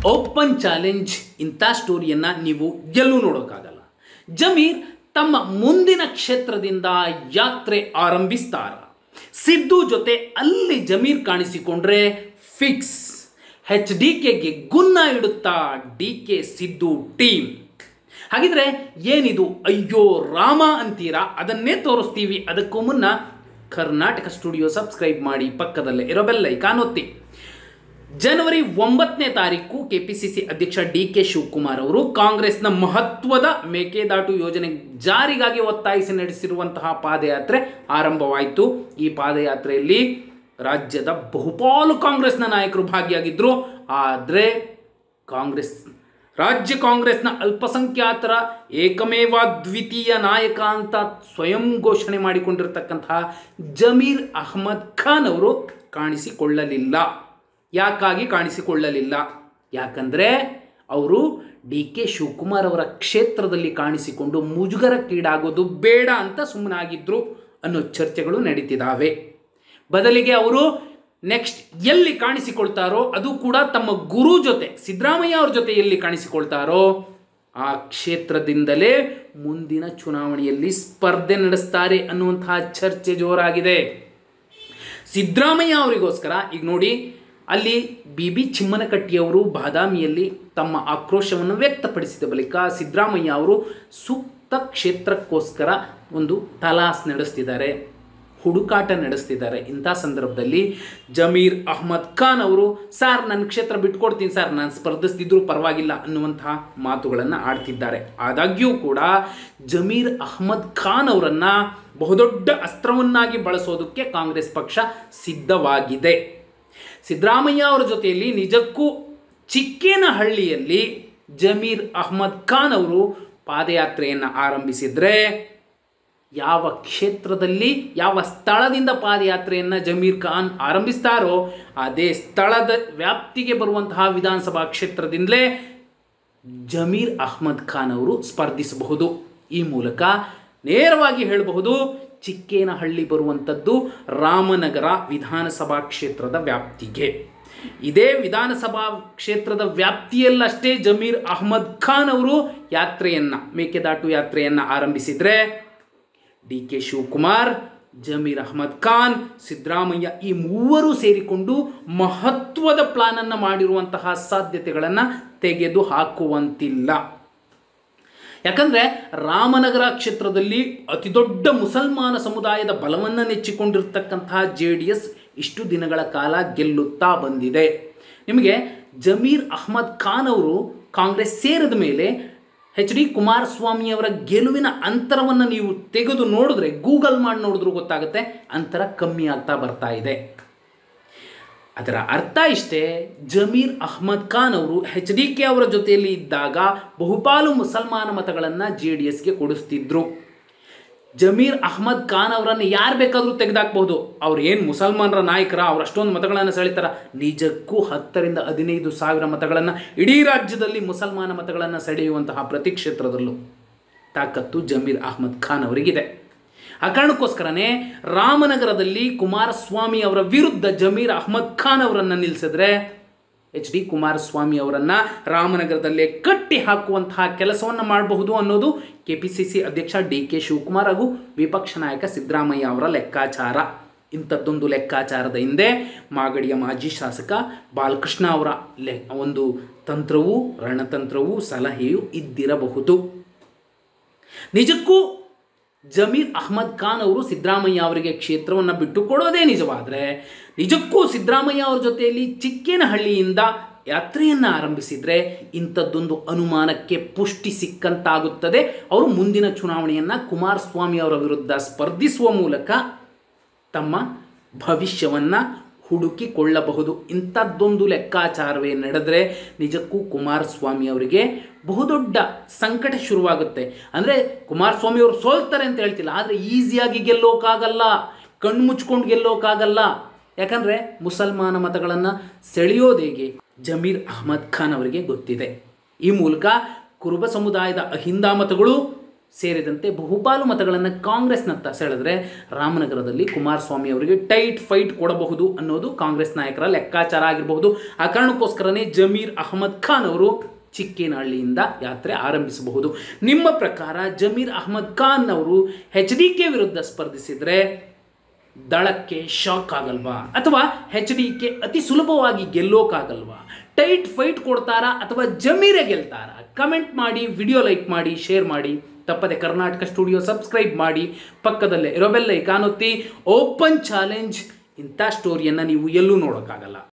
open challenge ಇಂಥ ಸ್ಟೋರಿಯನ್ನು ನೀವು ಎಲ್ಲೂ ನೋಡೋಕ್ಕಾಗಲ್ಲ ಜಮೀರ್ ತಮ್ಮ ಮುಂದಿನ ಕ್ಷೇತ್ರದಿಂದ ಯಾತ್ರೆ ಆರಂಭಿಸ್ತಾರ ಸಿದ್ದು ಜೊತೆ ಅಲ್ಲಿ ಜಮೀರ್ ಕಾಣಿಸಿಕೊಂಡ್ರೆ ಫಿಕ್ಸ್ ಹೆಚ್ ಡಿ ಕೆಗೆ ಗುನ್ನ ಇಡುತ್ತಾ ಡಿ ಕೆ ಸಿದ್ದು ಟೀಮ್ ಹಾಗಿದ್ರೆ ಏನಿದು ಅಯ್ಯೋ ರಾಮ ಅಂತೀರಾ ಅದನ್ನೇ ತೋರಿಸ್ತೀವಿ ಅದಕ್ಕೂ ಮುನ್ನ ಕರ್ನಾಟಕ ಸ್ಟುಡಿಯೋ ಸಬ್ಸ್ಕ್ರೈಬ್ ಮಾಡಿ ಪಕ್ಕದಲ್ಲೇ ಇರೋ ಬೆಲ್ ಐಕಾನ್ ಒತ್ತಿ ಜನವರಿ ಒಂಬತ್ತನೇ ತಾರೀಕು ಕೆಪಿಸಿಸಿ ಅಧ್ಯಕ್ಷ ಡಿ ಕೆ ಶಿವಕುಮಾರ್ ಅವರು ಕಾಂಗ್ರೆಸ್ನ ಮಹತ್ವದ ಮೇಕೆದಾಟು ಯೋಜನೆ ಜಾರಿಗಾಗಿ ಒತ್ತಾಯಿಸಿ ನಡೆಸಿರುವಂತಹ ಪಾದಯಾತ್ರೆ ಆರಂಭವಾಯಿತು ಈ ಪಾದಯಾತ್ರೆಯಲ್ಲಿ ರಾಜ್ಯದ ಬಹುಪಾಲು ಕಾಂಗ್ರೆಸ್ನ ನಾಯಕರು ಭಾಗಿಯಾಗಿದ್ದರು ಆದರೆ ಕಾಂಗ್ರೆಸ್ ರಾಜ್ಯ ಕಾಂಗ್ರೆಸ್ನ ಅಲ್ಪಸಂಖ್ಯಾತರ ಏಕಮೇವ ದ್ವಿತೀಯ ನಾಯಕ ಅಂತ ಸ್ವಯಂ ಘೋಷಣೆ ಮಾಡಿಕೊಂಡಿರತಕ್ಕಂತಹ ಜಮೀರ್ ಅಹ್ಮದ್ ಖಾನ್ ಅವರು ಕಾಣಿಸಿಕೊಳ್ಳಲಿಲ್ಲ ಯಾಕಾಗಿ ಕಾಣಿಸಿಕೊಳ್ಳಲಿಲ್ಲ ಯಾಕಂದರೆ ಅವರು ಡಿ ಕೆ ಶಿವಕುಮಾರ್ ಅವರ ಕ್ಷೇತ್ರದಲ್ಲಿ ಕಾಣಿಸಿಕೊಂಡು ಮುಜುಗರಕ್ಕೀಡಾಗೋದು ಬೇಡ ಅಂತ ಸುಮ್ಮನಾಗಿದ್ದರು ಅನ್ನೋ ಚರ್ಚೆಗಳು ನಡೀತಿದ್ದಾವೆ ಬದಲಿಗೆ ಅವರು ನೆಕ್ಸ್ಟ್ ಎಲ್ಲಿ ಕಾಣಿಸಿಕೊಳ್ತಾರೋ ಅದು ಕೂಡ ತಮ್ಮ ಗುರು ಜೊತೆ ಸಿದ್ದರಾಮಯ್ಯ ಅವ್ರ ಜೊತೆ ಎಲ್ಲಿ ಕಾಣಿಸಿಕೊಳ್ತಾರೋ ಆ ಕ್ಷೇತ್ರದಿಂದಲೇ ಮುಂದಿನ ಚುನಾವಣೆಯಲ್ಲಿ ಸ್ಪರ್ಧೆ ನಡೆಸ್ತಾರೆ ಅನ್ನುವಂತಹ ಚರ್ಚೆ ಜೋರಾಗಿದೆ ಸಿದ್ದರಾಮಯ್ಯ ಅವರಿಗೋಸ್ಕರ ಈಗ ನೋಡಿ ಅಲ್ಲಿ ಬಿ ಬಿ ಚಿಮ್ಮನಕಟ್ಟಿಯವರು ಬಾದಾಮಿಯಲ್ಲಿ ತಮ್ಮ ಆಕ್ರೋಶವನ್ನು ವ್ಯಕ್ತಪಡಿಸಿದ ಬಳಿಕ ಸಿದ್ದರಾಮಯ್ಯ ಅವರು ಸೂಕ್ತ ಕ್ಷೇತ್ರಕ್ಕೋಸ್ಕರ ಒಂದು ತಲಾಸ್ ನಡೆಸ್ತಿದ್ದಾರೆ ಹುಡುಕಾಟ ನಡೆಸ್ತಿದ್ದಾರೆ ಇಂಥ ಸಂದರ್ಭದಲ್ಲಿ ಜಮೀರ್ ಅಹ್ಮದ್ ಖಾನ್ ಅವರು ಸರ್ ನನ್ನ ಕ್ಷೇತ್ರ ಬಿಟ್ಕೊಡ್ತೀನಿ ಸರ್ ನಾನು ಸ್ಪರ್ಧಿಸ್ತಿದ್ರು ಪರವಾಗಿಲ್ಲ ಅನ್ನುವಂತಹ ಮಾತುಗಳನ್ನು ಆಡ್ತಿದ್ದಾರೆ ಆದಾಗ್ಯೂ ಕೂಡ ಜಮೀರ್ ಅಹ್ಮದ್ ಖಾನ್ ಅವರನ್ನು ಬಹುದೊಡ್ಡ ಅಸ್ತ್ರವನ್ನಾಗಿ ಬಳಸೋದಕ್ಕೆ ಕಾಂಗ್ರೆಸ್ ಪಕ್ಷ ಸಿದ್ಧವಾಗಿದೆ ಸಿದ್ದರಾಮಯ್ಯ ಅವರ ಜೊತೆಯಲ್ಲಿ ನಿಜಕ್ಕೂ ಚಿಕ್ಕೇನಹಳ್ಳಿಯಲ್ಲಿ ಜಮೀರ್ ಅಹ್ಮದ್ ಖಾನ್ ಅವರು ಪಾದಯಾತ್ರೆಯನ್ನು ಆರಂಭಿಸಿದರೆ ಯಾವ ಕ್ಷೇತ್ರದಲ್ಲಿ ಯಾವ ಸ್ಥಳದಿಂದ ಪಾದಯಾತ್ರೆಯನ್ನು ಜಮೀರ್ ಖಾನ್ ಆರಂಭಿಸ್ತಾರೋ ಅದೇ ಸ್ಥಳದ ವ್ಯಾಪ್ತಿಗೆ ಬರುವಂತಹ ವಿಧಾನಸಭಾ ಕ್ಷೇತ್ರದಿಂದಲೇ ಜಮೀರ್ ಅಹ್ಮದ್ ಖಾನ್ ಅವರು ಸ್ಪರ್ಧಿಸಬಹುದು ಈ ಮೂಲಕ ನೇರವಾಗಿ ಹೇಳಬಹುದು ಚಿಕ್ಕೇನಹಳ್ಳಿ ಬರುವಂಥದ್ದು ರಾಮನಗರ ವಿಧಾನಸಭಾ ಕ್ಷೇತ್ರದ ವ್ಯಾಪ್ತಿಗೆ ಇದೇ ವಿಧಾನಸಭಾ ಕ್ಷೇತ್ರದ ವ್ಯಾಪ್ತಿಯಲ್ಲಷ್ಟೇ ಜಮೀರ್ ಅಹ್ಮದ್ ಖಾನ್ ಅವರು ಯಾತ್ರೆಯನ್ನು ಮೇಕೆದಾಟು ಯಾತ್ರೆಯನ್ನು ಆರಂಭಿಸಿದರೆ ಡಿ ಕೆ ಶಿವಕುಮಾರ್ ಜಮೀರ್ ಅಹ್ಮದ್ ಖಾನ್ ಸಿದ್ದರಾಮಯ್ಯ ಈ ಮೂವರು ಸೇರಿಕೊಂಡು ಮಹತ್ವದ ಪ್ಲಾನನ್ನು ಮಾಡಿರುವಂತಹ ಸಾಧ್ಯತೆಗಳನ್ನು ತೆಗೆದು ಹಾಕುವಂತಿಲ್ಲ ಯಾಕಂದರೆ ರಾಮನಗರ ಕ್ಷೇತ್ರದಲ್ಲಿ ಅತಿ ದೊಡ್ಡ ಮುಸಲ್ಮಾನ ಸಮುದಾಯದ ಬಲವನ್ನು ನೆಚ್ಚಿಕೊಂಡಿರ್ತಕ್ಕಂತಹ ಜೆ ಡಿ ಎಸ್ ಇಷ್ಟು ದಿನಗಳ ಕಾಲ ಗೆಲ್ಲುತ್ತಾ ಬಂದಿದೆ ನಿಮಗೆ ಜಮೀರ್ ಅಹ್ಮದ್ ಖಾನ್ ಅವರು ಕಾಂಗ್ರೆಸ್ ಸೇರಿದ ಮೇಲೆ ಎಚ್ ಡಿ ಕುಮಾರಸ್ವಾಮಿ ಅವರ ಗೆಲುವಿನ ಅಂತರವನ್ನು ನೀವು ತೆಗೆದು ನೋಡಿದ್ರೆ ಗೂಗಲ್ ಮಾಡಿ ನೋಡಿದ್ರೂ ಗೊತ್ತಾಗುತ್ತೆ ಅಂತರ ಕಮ್ಮಿ ಆಗ್ತಾ ಬರ್ತಾ ಇದೆ ಅದರ ಅರ್ಥ ಇಷ್ಟೇ ಜಮೀರ್ ಅಹ್ಮದ್ ಖಾನ್ ಅವರು ಎಚ್ ಡಿ ಕೆ ಅವರ ಜೊತೆಯಲ್ಲಿ ಇದ್ದಾಗ ಬಹುಪಾಲು ಮುಸಲ್ಮಾನ ಮತಗಳನ್ನು ಜೆ ಡಿ ಎಸ್ಗೆ ಕೊಡಿಸ್ತಿದ್ರು ಜಮೀರ್ ಅಹ್ಮದ್ ಖಾನ್ ಅವರನ್ನು ಯಾರು ಬೇಕಾದರೂ ತೆಗೆದಾಕ್ಬಹುದು ಅವ್ರು ಏನು ಮುಸಲ್ಮಾನರ ನಾಯಕರ ಅವ್ರು ಅಷ್ಟೊಂದು ಮತಗಳನ್ನು ಸೆಳಿತಾರ ನಿಜಕ್ಕೂ ಹತ್ತರಿಂದ ಹದಿನೈದು ಸಾವಿರ ಮತಗಳನ್ನು ಇಡೀ ರಾಜ್ಯದಲ್ಲಿ ಮುಸಲ್ಮಾನ ಮತಗಳನ್ನು ಸೆಳೆಯುವಂತಹ ಪ್ರತಿ ಕ್ಷೇತ್ರದಲ್ಲೂ ತಾಕತ್ತು ಜಮೀರ್ ಅಹ್ಮದ್ ಖಾನ್ ಅವರಿಗಿದೆ ಆ ಕಾರಣಕ್ಕೋಸ್ಕರನೇ ರಾಮನಗರದಲ್ಲಿ ಕುಮಾರಸ್ವಾಮಿ ಅವರ ವಿರುದ್ಧ ಜಮೀರ್ ಅಹ್ಮದ್ ಖಾನ್ ಅವರನ್ನು ನಿಲ್ಲಿಸಿದ್ರೆ ಎಚ್ ಡಿ ಕುಮಾರಸ್ವಾಮಿ ಅವರನ್ನು ರಾಮನಗರದಲ್ಲೇ ಕಟ್ಟಿ ಹಾಕುವಂತಹ ಕೆಲಸವನ್ನು ಮಾಡಬಹುದು ಅನ್ನೋದು ಕೆ ಪಿ ಸಿ ಸಿ ಅಧ್ಯಕ್ಷ ಡಿ ಕೆ ಶಿವಕುಮಾರ್ ಹಾಗೂ ವಿಪಕ್ಷ ನಾಯಕ ಸಿದ್ದರಾಮಯ್ಯ ಅವರ ಲೆಕ್ಕಾಚಾರ ಇಂಥದ್ದೊಂದು ಲೆಕ್ಕಾಚಾರದ ಹಿಂದೆ ಮಾಗಡಿಯ ಮಾಜಿ ಶಾಸಕ ಬಾಲಕೃಷ್ಣ ಅವರ ಲೆ ಒಂದು ತಂತ್ರವೂ ರಣತಂತ್ರವೂ ಸಲಹೆಯೂ ಇದ್ದಿರಬಹುದು ನಿಜಕ್ಕೂ ಜಮೀರ್ ಅಹ್ಮದ್ ಖಾನ್ ಅವರು ಸಿದ್ದರಾಮಯ್ಯ ಅವರಿಗೆ ಕ್ಷೇತ್ರವನ್ನು ಬಿಟ್ಟು ಕೊಡೋದೇ ನಿಜವಾದರೆ ನಿಜಕ್ಕೂ ಸಿದ್ದರಾಮಯ್ಯ ಅವರ ಜೊತೆಯಲ್ಲಿ ಚಿಕ್ಕೇನಹಳ್ಳಿಯಿಂದ ಯಾತ್ರೆಯನ್ನು ಆರಂಭಿಸಿದರೆ ಇಂಥದ್ದೊಂದು ಅನುಮಾನಕ್ಕೆ ಪುಷ್ಟಿ ಸಿಕ್ಕಂತಾಗುತ್ತದೆ ಅವರು ಮುಂದಿನ ಚುನಾವಣೆಯನ್ನು ಕುಮಾರಸ್ವಾಮಿ ಅವರ ವಿರುದ್ಧ ಸ್ಪರ್ಧಿಸುವ ಮೂಲಕ ತಮ್ಮ ಭವಿಷ್ಯವನ್ನು ಹುಡುಕಿಕೊಳ್ಳಬಹುದು ಇಂಥದ್ದೊಂದು ಲೆಕ್ಕಾಚಾರವೇ ನಡೆದರೆ ನಿಜಕ್ಕೂ ಕುಮಾರಸ್ವಾಮಿ ಅವರಿಗೆ ಬಹುದೊಡ್ಡ ಸಂಕಟ ಶುರುವಾಗುತ್ತೆ ಅಂದರೆ ಕುಮಾರಸ್ವಾಮಿ ಅವರು ಸೋಲ್ತಾರೆ ಅಂತ ಹೇಳ್ತಿಲ್ಲ ಆದರೆ ಈಸಿಯಾಗಿ ಗೆಲ್ಲೋಕ್ಕಾಗಲ್ಲ ಕಣ್ಣು ಮುಚ್ಕೊಂಡು ಗೆಲ್ಲೋಕ್ಕಾಗಲ್ಲ ಯಾಕಂದರೆ ಮುಸಲ್ಮಾನ ಮತಗಳನ್ನು ಸೆಳೆಯೋದು ಹೇಗೆ ಜಮೀರ್ ಅಹ್ಮದ್ ಖಾನ್ ಅವರಿಗೆ ಗೊತ್ತಿದೆ ಈ ಮೂಲಕ ಕುರುಬ ಸಮುದಾಯದ ಅಹಿಂದ ಮತಗಳು ಸೇರಿದಂತೆ ಬಹುಪಾಲು ಮತಗಳನ್ನು ಕಾಂಗ್ರೆಸ್ನತ್ತ ಸೆಳೆದ್ರೆ ರಾಮನಗರದಲ್ಲಿ ಕುಮಾರಸ್ವಾಮಿ ಅವರಿಗೆ ಟೈಟ್ ಫೈಟ್ ಕೊಡಬಹುದು ಅನ್ನೋದು ಕಾಂಗ್ರೆಸ್ ನಾಯಕರ ಲೆಕ್ಕಾಚಾರ ಆಗಿರಬಹುದು ಆ ಕಾರಣಕ್ಕೋಸ್ಕರನೇ ಜಮೀರ್ ಅಹಮದ್ ಖಾನ್ ಅವರು ಚಿಕ್ಕೇನಹಳ್ಳಿಯಿಂದ ಯಾತ್ರೆ ಆರಂಭಿಸಬಹುದು ನಿಮ್ಮ ಪ್ರಕಾರ ಜಮೀರ್ ಅಹಮದ್ ಖಾನ್ ಅವರು ಎಚ್ ಡಿ ಕೆ ವಿರುದ್ಧ ಸ್ಪರ್ಧಿಸಿದರೆ ದಳಕ್ಕೆ ಶಾಕ್ ಆಗಲ್ವಾ ಅಥವಾ ಎಚ್ ಡಿ ಕೆ ಅತಿ ಸುಲಭವಾಗಿ ಗೆಲ್ಲೋಕ್ಕಾಗಲ್ವಾ ಟೈಟ್ ಫೈಟ್ ಕೊಡ್ತಾರಾ ಅಥವಾ ಜಮೀರೆ ಗೆಲ್ತಾರಾ ಕಮೆಂಟ್ ಮಾಡಿ ವಿಡಿಯೋ ಲೈಕ್ ಮಾಡಿ ಶೇರ್ ಮಾಡಿ ತಪ್ಪದೆ ಕರ್ನಾಟಕ ಸ್ಟುಡಿಯೋ ಸಬ್ಸ್ಕ್ರೈಬ್ ಮಾಡಿ ಪಕ್ಕದಲ್ಲೇ ಇರೋ ಬೆಲ್ ಐಕಾನ್ ಒತ್ತಿ ಓಪನ್ ಚಾಲೆಂಜ್ ಇಂಥ ಸ್ಟೋರಿಯನ್ನು ನೀವು ಎಲ್ಲೂ ನೋಡೋಕ್ಕಾಗಲ್ಲ